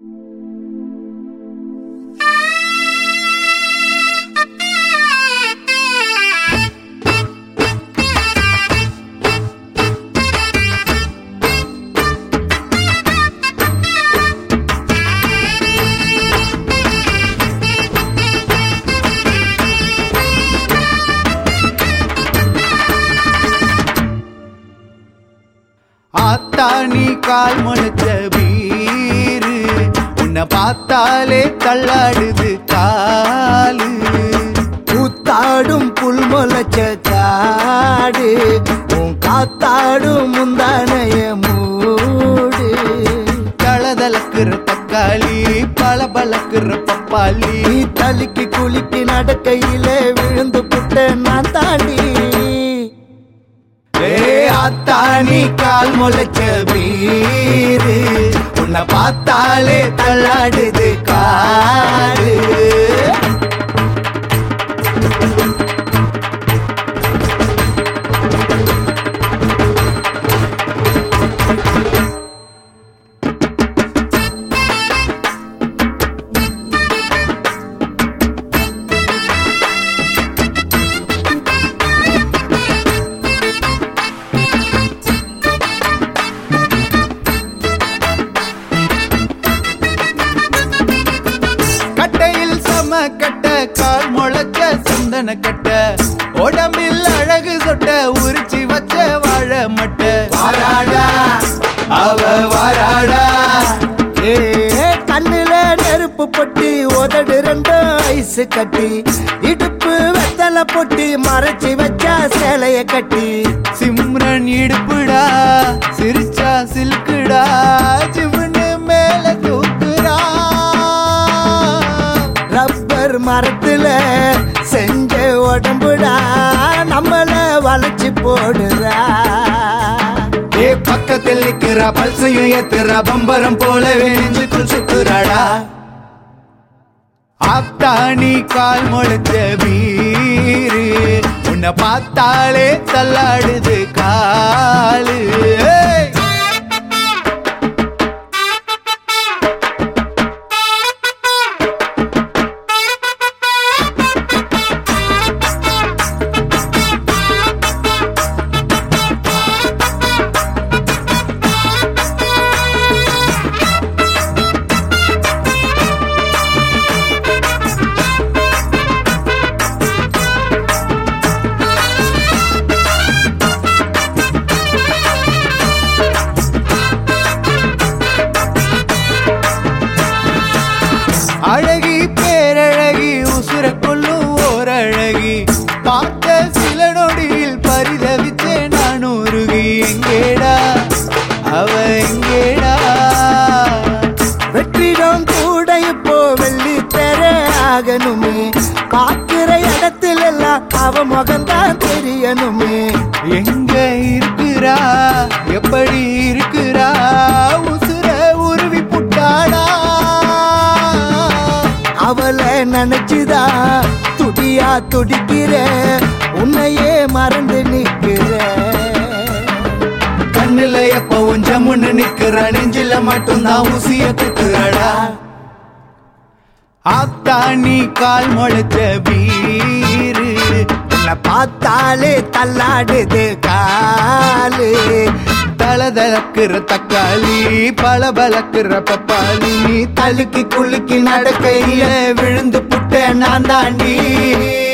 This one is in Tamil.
ஆத்தாணி கால் முளைச்ச வீரு உன்னை பார்த்தாலே தள்ளாடுது காலு கூத்தாடும் புல் முளைச்ச காடு உன் காத்தாடும் முந்தானைய மூடு தளதளக்குற தக்காளி பளபளக்குற பப்பாளி நீ தலிக்கு குலுக்கி நடக்கையில விழுந்து புட்ட நான் தாண்டி ஏ ஆத்தாணி கால் முளைச்ச வீரு உன்னை பார்த்தாலே தள்ளாடுது காலு கட்டையில் சம கட்ட கால் முளைச்ச சந்தன கட்ட உடம்பில் அழகு சொட்ட உரிச்சி வச்ச வாழ மட்ட வாராடா அவ வாராடா ஏ கண்ணுல நெருப்பு பொட்டி உதடு ரெண்டும் ஐஸ் கட்டி இடுப்பு வெத்தலை பொட்டி மறைச்சி வச்சா சேலைய கட்டி சிம்ரன் இடுப்புடா சிரிச்சா சில்குடா ஜிவுன்னு மேல தூக்குறா ரப்பர் மரத்துல செஞ்ச உடம்புடா நம்மள வளைச்சு போடுறா ஏ பக்கத்தில் நிக்கிற பல்சையும் ஏத்துற பம்பரம் போலவே நெஞ்சுக்குள் சுத்துறாடா ஆத்தாணி கால் முளைச்ச வீரு உன்னை பார்த்தாலே தள்ளாடுது காலு ஏய்! அழகி பேரழகி உசுர கொள்ளும் ஓரழகி பார்த்த சில நொடியில் பரிதவிச்சே நான் உருகி எங்கேடா அவ எங்கேடா வெற்றிடம் கூட இப்போ வெள்ளி பெற ஆகணுமே பார்க்கிற இடத்துல எல்லாம் அவ முகம்தான் தெரியணுமே எங்க இருக்கிறா எப்படி இருக்கிறா உசுர உருவி புட்டாடா அவளை நினைச்சுதா துடியா துடிக்கிற உன்னையே மறந்து நிக்கிற கண்ணுல எப்பவும் ஜம்முன்னு நிக்கிற நெஞ்சில மட்டும்தான் ஊசிய குத்துறடா ஆத்தாணி கால் முளைச்ச வீரு உன்னை பார்த்தாலே தள்ளாடுது காலு தளதளக்குற தக்காளி பளபளக்குற பப்பாளி தலுக்கி குலுக்கி நடக்கையில விழுந்து புட்ட நான் தாண்டி